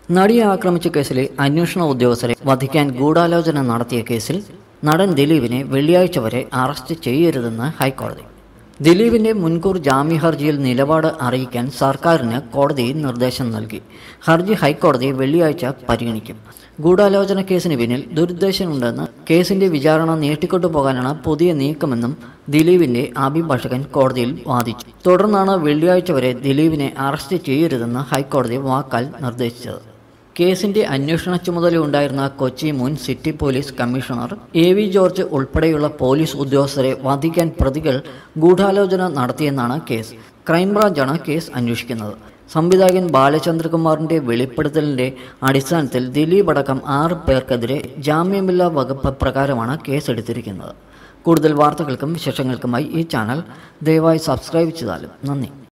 നടിയെ ആക്രമിച്ച കേസിലെ അന്വേഷണ ഉദ്യോഗസ്ഥരെ വധിക്കാൻ ഗൂഢാലോചന നടത്തിയ കേസിൽ നടൻ ദിലീപിനെ വെള്ളിയാഴ്ച വരെ അറസ്റ്റ് ചെയ്യരുതെന്ന് ഹൈക്കോടതി ദിലീപിന്റെ മുൻകൂർ ജാമ്യ ഹർജിയിൽ നിലപാട് അറിയിക്കാൻ സർക്കാരിന് കോടതി നിർദ്ദേശം നൽകി ഹർജി ഹൈക്കോടതി വെള്ളിയാഴ്ച പരിഗണിക്കും ഗൂഢാലോചന കേസിന് പിന്നിൽ ദുരുദ്ദേശമുണ്ടെന്ന് കേസിന്റെ വിചാരണ നീട്ടിക്കൊണ്ടുപോകാനാണ് പുതിയ നീക്കമെന്നും ദിലീപിന്റെ അഭിഭാഷകൻ കോടതിയിൽ വാദിച്ചു തുടർന്നാണ് വെള്ളിയാഴ്ച വരെ ദിലീപിനെ അറസ്റ്റ് ചെയ്യരുതെന്ന് ഹൈക്കോടതി വാക്കാൽ നിർദ്ദേശിച്ചത് കേസിന്റെ അന്വേഷണ ചുമതലയുണ്ടായിരുന്ന കൊച്ചി മുൻ city police commissioner A V George ഉൾപ്പെടെയുള്ള പോലീസ് ഉദ്യോഗസ്ഥരെ വധിക്കാൻ പ്രതികൾ ഗൂഢാലോചന നടത്തിയെന്നാണ് കേസ് ക്രൈംബ്രാഞ്ചാണ് കേസ് അന്വേഷിക്കുന്നത് സംവിധായകൻ ബാലചന്ദ്രകുമാറിന്റെ വെളിപ്പെടുത്തലിന്റെ അടിസ്ഥാനത്തിൽ ദിലീപ് അടക്കം ആറ് പേർക്കെതിരെ ജാമ്യമില്ലാ വകുപ്പ് പ്രകാരമാണ് കേസെടുത്തിരിക്കുന്നത് കൂടുതൽ വാർത്തകൾക്കും വിശേഷങ്ങൾക്കുമായി ഈ ചാനൽ ദയവായി സബ്സ്ക്രൈബ് ചെയ്താലും നന്ദി